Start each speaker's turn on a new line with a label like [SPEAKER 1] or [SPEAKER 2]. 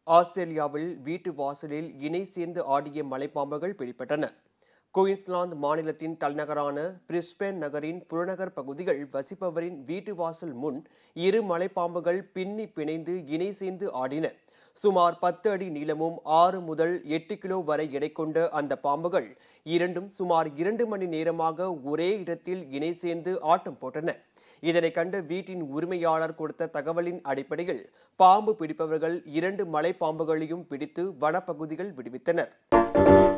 [SPEAKER 1] ஆஸ்திரேலியாவில் வீட்டு வாசலில் இணை சேர்ந்து ஆடிய மலைப்பாம்புகள் பிடிபட்டன குயின்ஸ்லாந்து மாநிலத்தின் தலைநகரான பிரிஸ்பேன் நகரின் புறநகர் பகுதிகள் வசிப்பவரின் வீட்டு வாசல் முன் இரு மலைப்பாம்புகள் பின்னி பிணைந்து இணை சேர்ந்து ஆடின சுமார் பத்து அடி நீளமும் ஆறு முதல் எட்டு கிலோ வரை எடை கொண்ட அந்த பாம்புகள் இரண்டும் சுமார் இரண்டு மணி நேரமாக ஒரே இடத்தில் இணை சேர்ந்து ஆட்டம் போட்டன இதனை கண்ட வீட்டின் உரிமையாளர் கொடுத்த தகவலின் அடிப்படையில் பாம்பு பிடிப்பவர்கள் இரண்டு மலைப்பாம்புகளையும் பிடித்து வனப்பகுதிகள் விடுவித்தனர்